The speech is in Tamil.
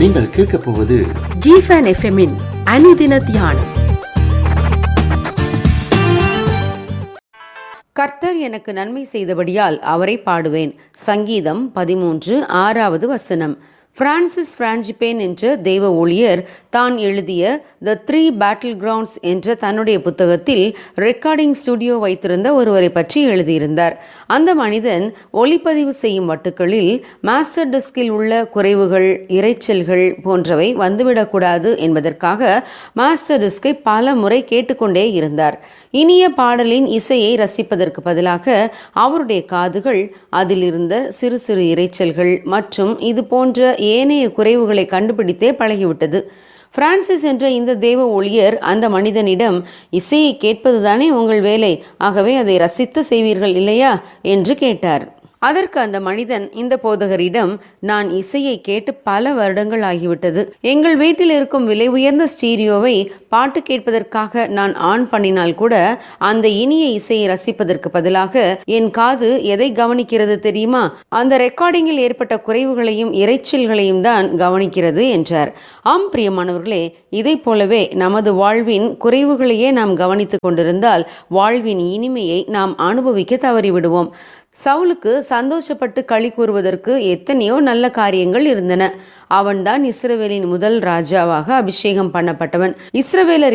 நீங்கள் கேட்கப் போவது ஜிஃபன் எஃப்எம்மின் அனுதின தியானம் கர்த்தர் எனக்கு நன்மை செய்தபடியால் அவரை பாடுவேன் சங்கீதம் பதிமூன்று ஆறாவது வசனம் பிரான்சிஸ் பிரான்ஜிபேன் என்ற தெய்வ ஊழியர் தான் எழுதிய த த்ரீ பேட்டில் கிரவுண்ட்ஸ் என்ற தன்னுடைய புத்தகத்தில் ரெக்கார்டிங் ஸ்டுடியோ வைத்திருந்த ஒருவரை பற்றி எழுதியிருந்தார் அந்த மனிதன் ஒளிப்பதிவு செய்யும் வட்டுகளில் மாஸ்டர் டிஸ்கில் உள்ள குறைவுகள் இரைச்சல்கள் போன்றவை வந்துவிடக்கூடாது என்பதற்காக மாஸ்டர் டிஸ்கை பல முறை கேட்டுக்கொண்டே இருந்தார் இனிய பாடலின் இசையை ரசிப்பதற்கு பதிலாக அவருடைய காதுகள் அதில் இருந்த சிறு சிறு இரைச்சல்கள் மற்றும் இது போன்ற ஏனைய குறைவுகளை கண்டுபிடித்தே பழகிவிட்டது பிரான்சிஸ் என்ற இந்த தேவ ஊழியர் அந்த மனிதனிடம் இசையை கேட்பதுதானே உங்கள் வேலை ஆகவே அதை ரசித்து செய்வீர்கள் இல்லையா என்று கேட்டார் அதற்கு அந்த மனிதன் இந்த போதகரிடம் நான் இசையை கேட்டு பல வருடங்கள் ஆகிவிட்டது எங்கள் வீட்டில் இருக்கும் விலை உயர்ந்த ஸ்டீரியோவை பாட்டு கேட்பதற்காக நான் ஆன் பண்ணினால் கூட அந்த இனிய இசையை ரசிப்பதற்கு பதிலாக என் காது எதை கவனிக்கிறது தெரியுமா அந்த ரெக்கார்டிங்கில் ஏற்பட்ட குறைவுகளையும் இரைச்சல்களையும் தான் கவனிக்கிறது என்றார் ஆம் பிரியமானவர்களே இதை போலவே நமது வாழ்வின் குறைவுகளையே நாம் கவனித்துக் கொண்டிருந்தால் வாழ்வின் இனிமையை நாம் அனுபவிக்க தவறிவிடுவோம் சவுலுக்கு சந்தோஷப்பட்டு களி கூறுவதற்கு எத்தனையோ நல்ல காரியங்கள் இருந்தன அவன்தான் இஸ்ரவேலின் முதல் ராஜாவாக அபிஷேகம் பண்ணப்பட்டவன் இஸ்ரவேலர்